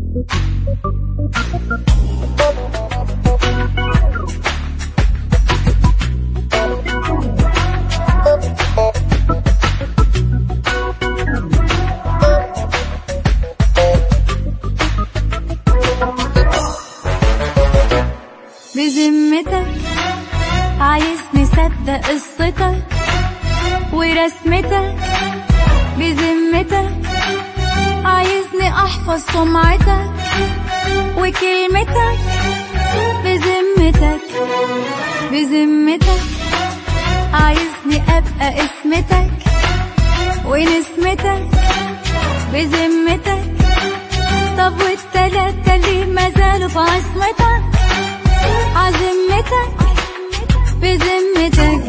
بذمتك عايز نصدق قصتك ورسمتك بذمتك عايزني احفظ سمعتك وكلمتك بذمتك بذمتك عايزني ابقى اسمتك ونسمتك بذمتك طب والتلاتة اللي ما زالوا في عصمتك عزمتك بذمتك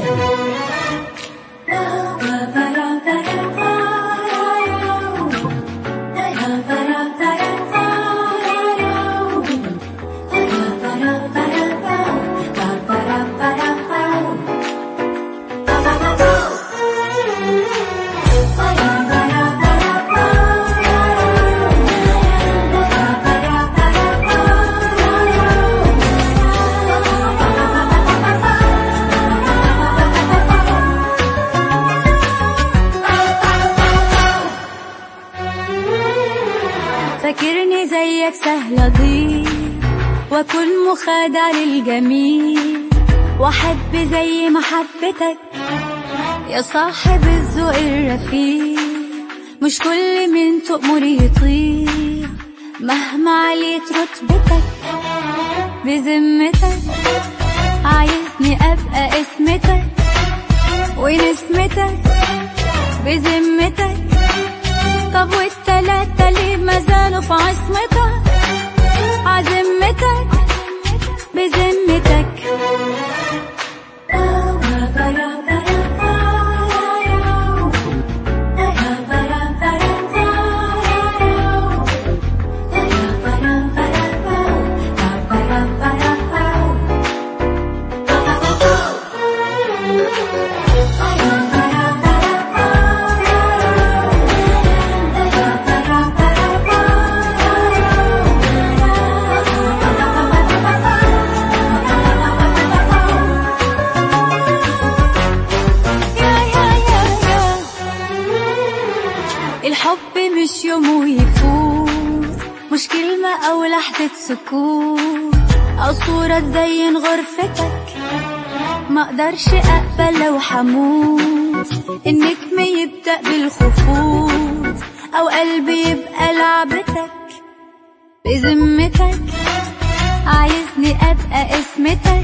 فاكرني زيك سهل اضيع واكون مخادع للجميل واحب زي محبتك يا صاحب الذوق الرفيع مش كل من تؤمر يطيع مهما عليت رتبتك بذمتك عايزني ابقى اسمتك ونسمتك بذمتك طب والتلاتة اللي ما زالوا في عصمتك عزمتك بذمتك يا يا يا يا الحب مش يوم ويفوت مش كلمة أو لحظة سكوت أو صورة تزين غرفتك ما اقدرش اقبل لو حموت النجم يبدأ بالخفوت او قلبي يبقى لعبتك بذمتك عايزني ابقى اسمتك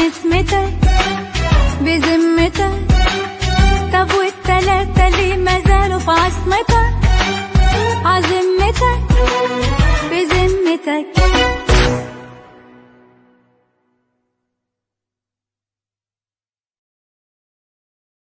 ونسمتك بذمتك طب والتلاتة ليه ما